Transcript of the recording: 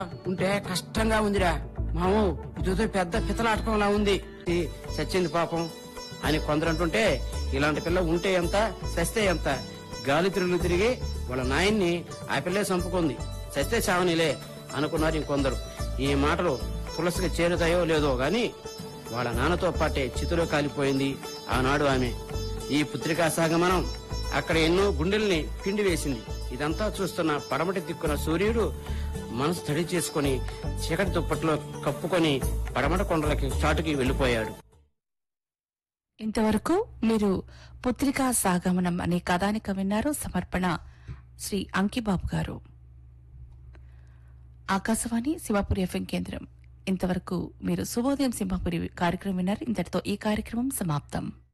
ఉంటే కష్టంగా ఉందిరా మాము ఇదేదో పెద్ద పితలాటకంలా ఉంది ఈ చచ్చింది పాపం అని కొందరు అంటుంటే ఇలాంటి పిల్ల ఉంటే ఎంత చస్తే ఎంత గాలి తిరుగులు తిరిగి వాళ్ళ నాయన్ని ఆ పిల్లే చంపుకుంది చస్తే చావనిలే అనుకున్నారు ఇంకొందరు ఈ మాటలు తులసికి చేరుతాయో లేదో గాని వాళ్ళ నాన్నతో పాటే చితులో కాలిపోయింది ఆనాడు ఆమె ఈ పుత్రికా సాగమనం అక్కడ ఎన్నో గుండెల్ని పిండి వేసింది ఇదంతా చూస్తున్న పడమటి దిక్కున సూర్యుడు మనసు తడి చేసుకుని చీకటి దుప్పట్లో కప్పుకొని పడమట కొండలకి చాటుకి వెళ్లిపోయాడు ఇంతవరకు మీరు పుత్రికా సాగమనం అనే కథానిక విన్నారు సమర్పణ శ్రీ అంకిబాబు గారు ఆకాశవాణి శివాపురి ఎఫ్ఎం కేంద్రం ఇంతవరకు మీరు శుభోదయం సింహాపురి కార్యక్రమం విన్నారు ఇంతటితో ఈ కార్యక్రమం సమాప్తం